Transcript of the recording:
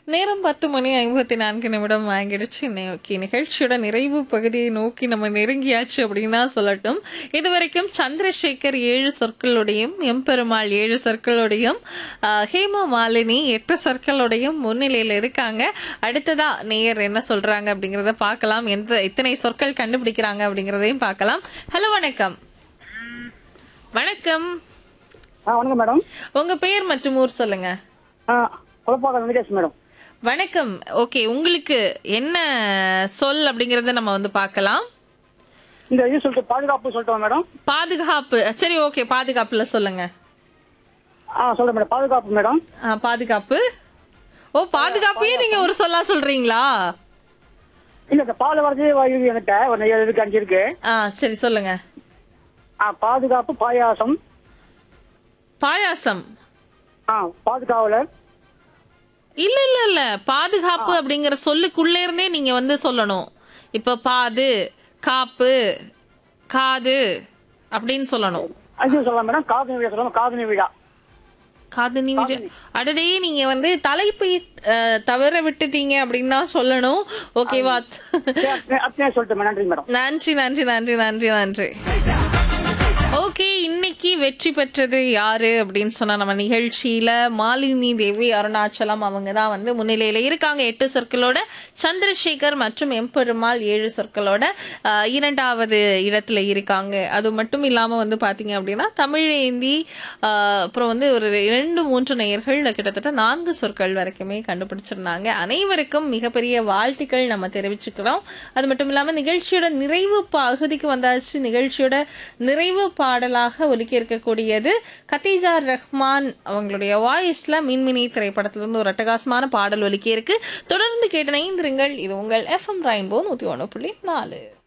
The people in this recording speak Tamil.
நேரம் பத்து மணி ஐம்பத்தி நான்கு நிமிடம் வாங்கிடுச்சு இன்னைக்கு நிகழ்ச்சியோட நிறைவு பகுதியை நோக்கி நம்ம நெருங்கியாச்சு அப்படின்னு தான் சொல்லட்டும் இதுவரைக்கும் சந்திரசேகர் ஏழு சொற்களுடையும் எம்பெருமாள் ஏழு சொற்களுடையும் ஆஹ், ஹேமா மாலினி எட்டு சொற்களுடையும் முன்னிலையில் இருக்காங்க அடுத்ததா நேயர் என்ன சொல்றாங்க அப்படிங்கறத பார்க்கலாம் எந்த எத்தனை சொற்கள் கண்டுபிடிக்கிறாங்க அப்படிங்கறதையும் பார்க்கலாம் ஹலோ வணக்கம் வணக்கம் ஆ வணக்கம் மேடம் உங்க பெயர் மற்றும் ஊர் சொல்லுங்க ஆ குழப்பாக்கம் வெங்கடேஷ் மேடம் வணக்கம் ஓகே உங்களுக்கு என்ன சொல் அப்படிங்கறத நம்ம வந்து பார்க்கலாம் இந்த இது சொல்லிட்டு பாதுகாப்பு சொல்லிட்டோம் மேடம் பாதுகாப்பு சரி ஓகே பாதுகாப்புல சொல்லுங்க ஆ சொல்றேன் மேடம் பாதுகாப்பு மேடம் ஆ, பாதுகாப்பு ஓ பாதுகாப்பையே நீங்க ஒரு சொல்லா சொல்றீங்களா இல்ல இந்த பால் வரது இது என்கிட்ட ஒரு ஏழு இருக்கு அஞ்சு இருக்கு ஆ சரி சொல்லுங்க ஆ பாதுகாப்பு பாயாசம் பாயாசம் ஆ பாதுகாவலர் இல்ல இல்ல இல்ல பாதுகாப்பு அப்படிங்கிற சொல்லுக்குள்ள இருந்தே நீங்க வந்து சொல்லணும் இப்ப பாது காப்பு காது அப்படின்னு சொல்லணும் அது சொல்லலாம் மேடம் காதணி விழா சொல்லலாம் காதணி விழா காதணி விட அடடே நீங்க வந்து தலைப்பை அஹ், தவற விட்டுட்டீங்க அப்படின்னு தான் சொல்லணும் ஓகேவா சரி, அத்தனை- அத்தனை சொல்லிட்டேன் மேடம் நன்றி மேடம் நன்றி நன்றி நன்றி நன்றி நன்றி ஓகே இன்னைக்கு வெற்றி பெற்றது யாரு அப்படின்னு சொன்னா நம்ம நிகழ்ச்சியில மாலினி தேவி அருணாச்சலம் அவங்க தான் வந்து முன்னிலையில இருக்காங்க எட்டு சொற்களோட சந்திரசேகர் மற்றும் எம்பெருமாள் ஏழு சொற்களோட ஆஹ், இரண்டாவது இடத்துல இருக்காங்க அது மட்டும் இல்லாம வந்து பாத்தீங்க அப்படின்னா தமிழேந்தி ஆஹ், அப்புறம் வந்து ஒரு இரண்டு மூன்று நேயர்கள் கிட்டத்தட்ட நான்கு சொற்கள் வரைக்குமே கண்டுபிடிச்சிருந்தாங்க அனைவருக்கும் மிகப்பெரிய வாழ்த்துக்கள் நம்ம தெரிவிச்சுக்கிறோம் அது மட்டும் இல்லாம நிகழ்ச்சியோட நிறைவு பகுதிக்கு வந்தாச்சு நிகழ்ச்சியோட நிறைவு பாடலாக ஒலிக்க இருக்கக்கூடியது கத்தீஜா ரஹ்மான் அவங்களுடைய வாய்ஸ்ல மின்மினி திரைப்படத்திலிருந்து ஒரு அட்டகாசமான பாடல் ஒலிக்க இருக்கு தொடர்ந்து கேட்டு இணைந்திருங்கள் இது உங்கள் எஃப்எம் ரெயின்போ நூத்தி ஒன்று புள்ளி நாலு